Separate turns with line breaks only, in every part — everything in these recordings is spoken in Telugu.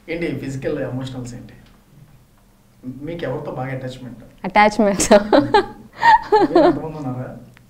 ఏంటి ఫిజికల్ ఎమోషనల్స్ ఏంటి మీకు ఎవరితో బాగా అటాచ్మెంట్
అటాచ్మెంట్స్
ఎంతమంది ఉన్నారా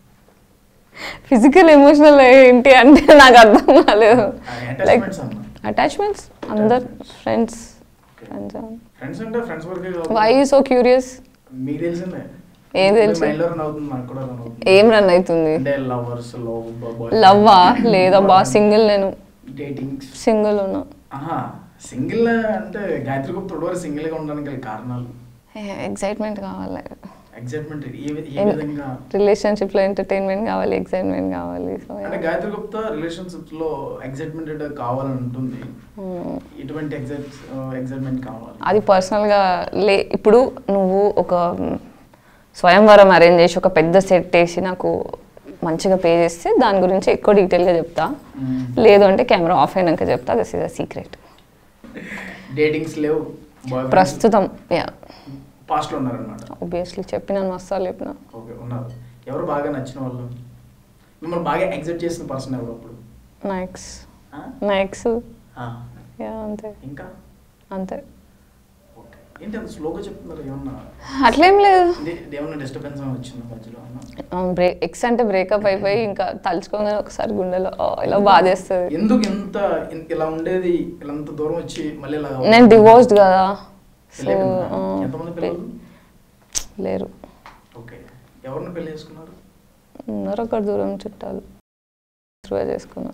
ఫిజికల్ ఎమోషనల్ ఏంటి అంటే నాకు అర్థం కాలేదు లైక్
అటాచ్మెంట్స్ అన్న
అటాచ్మెంట్స్ అందరు ఫ్రెండ్స్
Okay.
ఫ్రెండ్స్
ఫ్రెండ్స్ అంటే ఫ్రెండ్స్ వరకే కాదు.
వై సో క్యూరియస్
మీకు తెలిసిందే
ఏం తెలుసు?
మైండ్ లో రన్ అవుతుంది నాకు కూడా రన్ అవుతుంది
ఏం రన్ అవుతుంది
అంటే లవర్స్ లవ్
లవ్వా లేదబ్బా సింగిల్ నేను
డేటింగ్
సింగిల్ ఉన్నా
ఆహా సింగిల్ అంటే గాయత్రి గుప్త వరకు సింగిల్ గా ఉండడానికి గల కారణాలు
ఎక్సైట్మెంట్ కావాలి
ఎగ్జైట్మెంట్ ఏ వి- ఏ
ఎన్-
విధంగా
రిలేషన్షిప్లో ఎంటర్టైన్మెంట్ కావాలి ఎక్సైట్మెంట్ కావాలి సో
అంటే గాయత్రి గుప్త రిలేషన్షిప్స్ లో ఎగ్జైట్మెంట్ కావాలని ఉంటుంది ఇటువంటి ఎగ్జైట్ ఎగ్జైట్మెంట్ కావాలి
అది పర్సనల్గా లే ఇప్పుడు నువ్వు ఒక మ్, స్వయంవరం అరేంజ్ చేసి ఒక పెద్ద సెట్ వేసి నాకు మంచిగా పే చేస్తే దాని గురించి ఎక్కువ డీటెయిల్గా చెప్తా
మ్మ్.
లేదు అంటే కెమెరా ఆఫ్ అయినాక చెప్తా this is a secret
datings లేవు బాయ్
ప్రస్తుతం యా
పాస్ట్ లో ఉన్నారనమాట
ఆబ్వియస్లీ చెప్పినాను మస్తా చెప్పిన
ఓకే ఉన్నారు ఎవరు బాగా నచ్చిన వాళ్ళు మిమ్మల్ని బాగా ఎగ్జైట్ చేసిన పర్సన్ ఎవరు అప్పుడు
నైక్స్
ఆ?
నైక్స్
ఆ.
యా అంతే
ఇంకా
అంతే
ఓకే ఏంటి అంత స్లోగా చెప్తున్నారు ఏమన్నా
అట్లేం లేదు
ఇది- ఏమన్నా డిస్టర్బెన్స్ వచ్చింది మధ్యలో అన్న
బ్రేక్ ఎక్స్ అంటే బ్రేకప్ అయిపోయి ఇంకా తలుచుకోగానే ఒకసారి గుండెలో "ఓ, ఇలా బాధేస్తుంది
ఎందుకు ఇంత ఇన్- ఇలా ఉండేది ఇలా అంత దూరం వచ్చి మళ్ళీ ఇలా
నేను డివోర్స్డ్ కదా సో
పెళ్ళి అయిపోయిందా? ఎంతమంది పిల్లలు
లేరు
ఓకే ఎవరిని పెళ్లి చేసుకున్నారు
ఉన్నారు ఒక దూరం చుట్టాలు త్రూగా చేసుకున్నా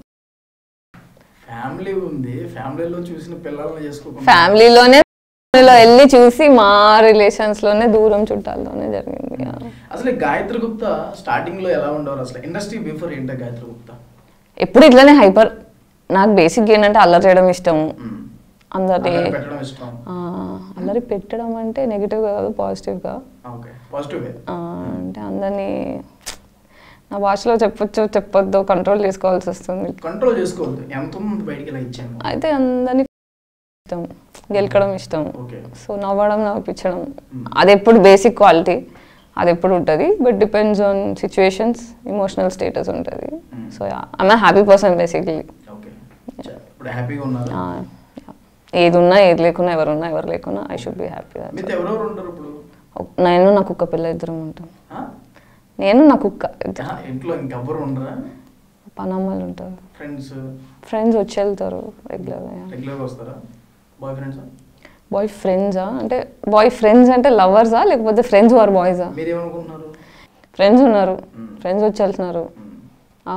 ఫ్యామిలీ ఉంది ఫ్యామిలీలో చూసిన పిల్లల్ని చేసుకోకుండా
ఫ్యామిలీలోనే ఫ్యామిలీలో వెళ్ళి చూసి మా రిలేషన్స్ లోనే దూరం చుట్టాలతోనే జరిగింది
అసలు ఈ గాయత్రి గుప్తా స్టార్టింగ్ లో ఎలా ఉండేవారు అసలు ఇండస్ట్రీ బిఫోర్ ఏంటో గాయత్రి గుప్తా
ఎప్పుడు ఇట్లనే హైపర్ నాకు బేసిక్ ఏంటంటే అల్లరి చేయడం ఇష్టం
మ్మ్.
అందరి
అల్లరి పెట్టడం ఇష్టం
ఆ, అల్లరి పెట్టడం అంటే నెగిటివ్ కాదు పాజిటివ్గా
ఓకే పాజిటివ్
అంటే అందరినీ నా భాషలో చెప్పొచ్చు చెప్పొద్దు కంట్రోల్ చేసుకోవాల్సి వస్తుంది
కంట్రోల్ చేసుకోవద్దు ఎంత ఉంది బయటికి ఇలా ఇచ్చాను
అయితే అందరినీ ఇష్టం గెలకడం ఇష్టం
ఓకే
సో నవ్వడం నవ్వించడం అది ఎప్పుడు బేసిక్ క్వాలిటీ అది ఎప్పుడు ఉంటుంది but depends on situations emotional status ఉంటుంది
Mm.
So I'm happy person basically
okay ఇప్పుడు హ్యాపీగా ఉన్నారు
ఏది ఉన్నా ఏది లేకున్నా ఎవరు ఉన్నా ఎవరు లేకున్నా ఐ షుడ్ బి హ్యాపీ
మీతో ఎవరెవరు ఉంటారు ఇప్పుడు
నేను నా కుక్క పిల్ల ఇద్దరం ఉంటాం
ఆ?
నేను నా కుక్క ఇద్దరు
ఆహా, ఇంట్లో ఇంకెవ్వరు ఉండరా
పనమ్మలు ఉంటారు
ఫ్రెండ్స్
ఫ్రెండ్స్ వచ్చి వెళ్తారు రెగ్యులర్గా
రెగ్యులర్గా వస్తారా బాయ్ ఫ్రెండ్స్
బాయ్ ఫ్రెండ్సా అంటే బాయ్ ఫ్రెండ్స్ అంటే లవర్సా లేకపోతే ఫ్రెండ్స్ ఆర్ బాయ్సా
మీరేమనుకుంటున్నారు
ఫ్రెండ్స్ ఉన్నారు
Mm.
ఫ్రెండ్స్ వచ్చి వెళ్తున్నారు
మ్మ్.
ఆ,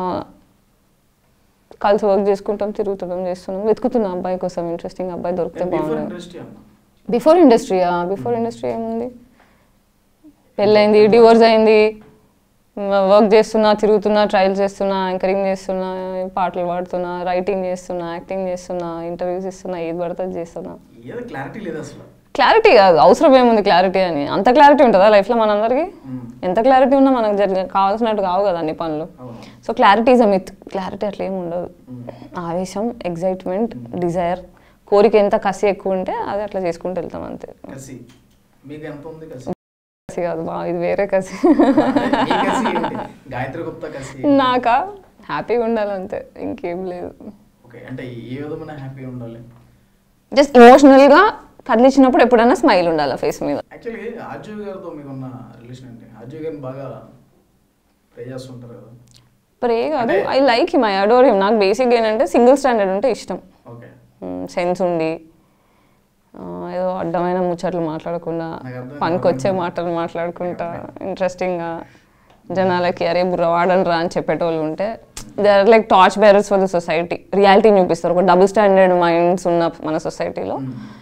కలిసి వర్క్ చేసుకుంటాం తిరుగుతుంటాం చేస్తున్నాం వెతుకుతున్నా అబ్బాయి కోసం ఇంట్రెస్టింగ్ అబ్బాయి దొరికితే
బిఫోర్
బాగుంది
ఇండస్ట్రీ అన్న
బిఫోర్ ఇండస్ట్రీయా బిఫోర్ ఇండస్ట్రీ ఏముంది పెళ్ళైంది డివోర్స్ అయింది వర్క్ చేస్తున్నా తిరుగుతున్నా ట్రయల్స్ చేస్తున్నా యాంకరింగ్ చేస్తున్నా పాటలు పాడుతున్నా రైటింగ్ చేస్తున్నా యాక్టింగ్ చేస్తున్నా ఇంటర్వ్యూస్ ఇస్తున్నా ఏది పడితే అది చేస్తున్నా
ఏదో క్లారిటీ లేదు అసలు
క్లారిటీ కాదు అవసరం ఏముంది క్లారిటీ అని అంత క్లారిటీ ఉంటుందా లైఫ్లో మనందరికీ
మ్మ్.
ఎంత క్లారిటీ ఉన్నా మనకు జరిగి కావాల్సినట్టు కావు కదా అన్ని పనులు
అవును
so clarity is a myth clarity అట్లా ఏమి ఉండదు
మ్మ్.
ఆవేశం ఎగ్జైట్మెంట్ డిజైర్ కోరిక ఎంత కసి ఎక్కువ ఉంటే అది అట్లా చేసుకుంటూ వెళ్తాం అంతే
కసి మీకు ఎంత ఉంది కసి
కసి కాదు బా ఇది వేరే కసి
మీ కసి ఏంటి? గాయత్రి గుప్తా కసి
నాకా హ్యాపీగా ఉండాలంతే ఇంకేం లేదు
ఓకే అంటే ఏ విధమైన హ్యాపీ ఉండాలి
జస్ట్ ఇమోషనల్గా కదిలించినప్పుడు ఎప్పుడైనా స్మైల్ ఉండాలి ఫేస్ మీద
యాక్చువల్లీ ఆర్జీవి గారితో మీకున్న రిలేషన్ ఏంటి ఆర్జీవి గారిని బాగా ప్రే చేస్తుంటారు కదా
ప్రే కాదు
అంటే-
I like him I adore him నాకు బేసిక్ ఏంటంటే సింగిల్ స్టాండర్డ్ ఉంటే ఇష్టం
ఓకే
సెన్స్ ఉండి ఆ, ఏదో అడ్డమైన ముచ్చట్లు మాట్లాడకుండా
నాకు అర్థమైంది.
పనికొచ్చే మాటలు మాట్లాడుకుంటా ఇంట్రెస్టింగ్గా జనాలకి అరే బుర్ర వాడని రా అని చెప్పేటోళ్ళు ఉంటే they are like torch bearers for the society reality చూపిస్తారు ఒక డబుల్ స్టాండర్డ్ మైండ్స్ ఉన్న మన సొసైటీలో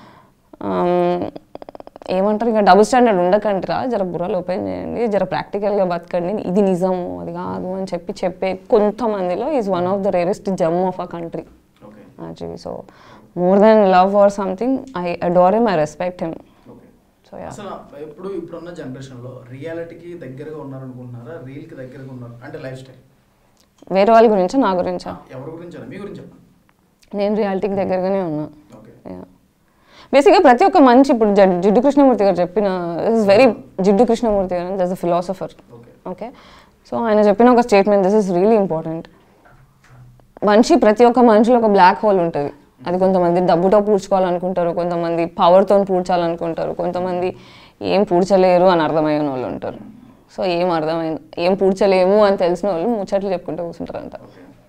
ఏమంటారు ఇంకా డబుల్ స్టాండర్డ్ ఉండకండిరా జర బుర్రలు ఓపెన్ చేయండి జర ప్రాక్టికల్గా బతకండి ఇది నిజం అది కాదు అని చెప్పి చెప్పే కొంతమందిలో is one of the rarest gem of a country
okay
actually. So more than love or something, I adore him, I respect him.
Okay
So yeah.
అసలు ఇప్పుడు ఇప్పుడున్న జనరేషన్లో రియాలిటీకి దగ్గరగా ఉన్నారనుకుంటున్నారా రీల్కి దగ్గరగా ఉన్నారు అంటే లైఫ్ స్టైల్
వేరే వాళ్ళ గురించా నా గురించా
ఎవరి గురించి అలా? మీ గురించి చెప్పండి
నేను రియాలిటీకి దగ్గరగానే ఉన్నా
ఓకే
బేసిక్గా ప్రతి ఒక్క మంచి ఇప్పుడు జడ్- జిడ్డు కృష్ణమూర్తి గారు చెప్పిన this is very Jiddu Krishnamurti garu thus a philosopher
okay
okay so ఆయన చెప్పిన ఒక statement this is really important మనిషి ప్రతి ఒక్క మనిషిలో ఒక బ్లాక్ హోల్ ఉంటుంది అది కొంతమంది డబ్బుతో పూడ్చుకోవాలనుకుంటారు కొంతమంది పవర్తో పూడ్చాలనుకుంటారు కొంతమంది ఏం పూడ్చలేరు అని అర్థమైన వాళ్ళు ఉంటారు సో ఏం అర్థమైంది ఏం పూడ్చలేము అని తెలిసిన వాళ్ళు ముచ్చట్లు చెప్పుకుంటూ కూర్చుంటారు అంట
ఓకే